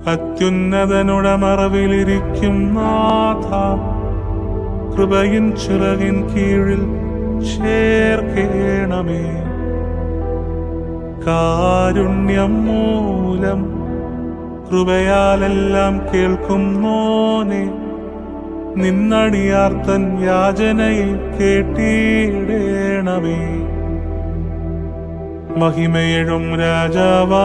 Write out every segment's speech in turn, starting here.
അത്യുന്നതനുടെ മറവിലിരിക്കും നാഥ കൃപയിൻ ചിറകിൻ കീഴിൽ ചേർക്കേണമേ കാരുണ്യം മൂലം കൃപയാലെല്ലാം കേൾക്കുന്നോനെ നിന്നടിയാർത്തൻ യാചനയെ കേട്ടിടേണമേ മഹിമയെഴും രാജാവാ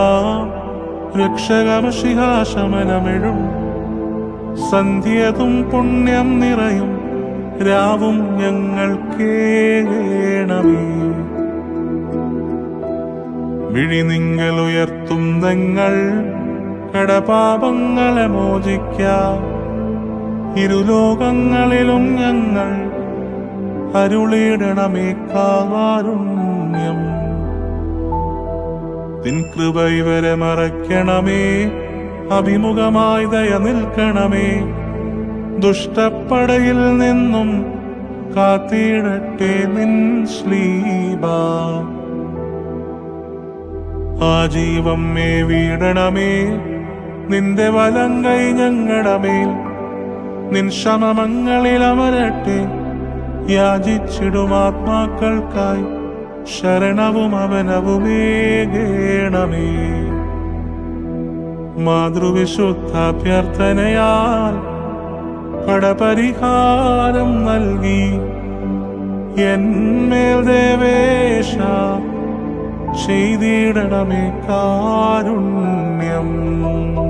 രക്ഷകമശിഹാശമനമെഴും സന്ധ്യതും പുണ്യം നിറയും രാവും ഞങ്ങൾ കേണമേ വിഴിനിങ്കൽ ഉയർത്തും നിങ്ങൾ കടപാപങ്ങളെ മോചിക്കാം ഇരുലോകങ്ങളിലും ഞങ്ങൾ അരുളിയിടണമേ കാരുണ്യം നിൻ കൃപ ഇവരെ മറയ്ക്കണമേ അഭിമുഖമായി ദയ നിൽക്കണമേ ദുഷ്ടപ്പടയിൽ നിന്നും കാത്തിടട്ടെ നിൻ ശ്ലീബ ആജീവം മേ വീടണമേ നിന്റെ വലം കൈ ഞങ്ങളുടെ മേൽ നിൻ ശമമങ്ങളിൽ അമരട്ടെ യാചിച്ചിടും ആത്മാക്കൾക്കായി ശരണവും അവനവുമേകേണമേ മാതൃവിശുദ്ധാഭ്യർത്ഥനയാൽ കടപരിഹാരം നൽകി എന്മേൽ ദേവേശ ചെയ്തിടണമേ കാരുണ്യം